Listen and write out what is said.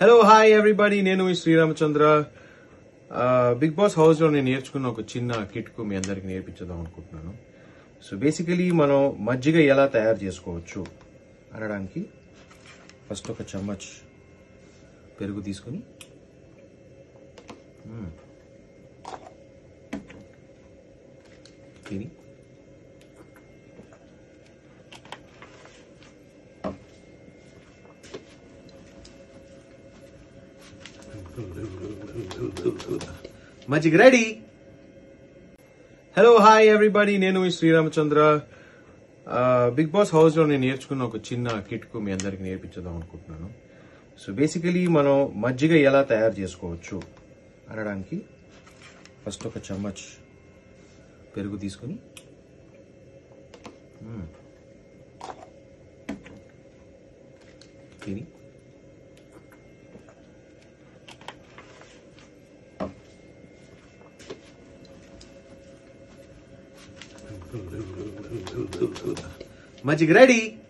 Hello hi everybody నేను మీ శ్రీరామచంద్ర ఆ, big boss house లో నేను నేర్చుకున్న ఒక చిన్న కిట్ కు మీ అందరికి నేర్పించదాం అనుకుంటున్నాను సో బేసికలీ మనం మజ్జిగ ఎలా తయారు చేసుకోవచ్చు అనడానికి ఫస్ట్ ఒక చమ్మచ్ పెరుగు తీసుకుని మ్మ్. తిని మజ్జిగ రెడీ హలో హాయ్ ఎవ్రీబడి నేను మీ శ్రీరామచంద్ర ఆ, బిగ్ బాస్ హౌస్ లో నేను నేర్చుకున్న ఒక చిన్న కిట్ కు మీ అందరికి నేర్పించదాం అనుకుంటున్నాను సో బేసికలీ మనం మజ్జిగ ఎలా తయారు చేసుకోవచ్చు అనడానికి ఫస్ట్ ఒక చమ్మచ్ పెరుగు తీసుకుని మ్మ్. తిని మజ్జిగ రెడీ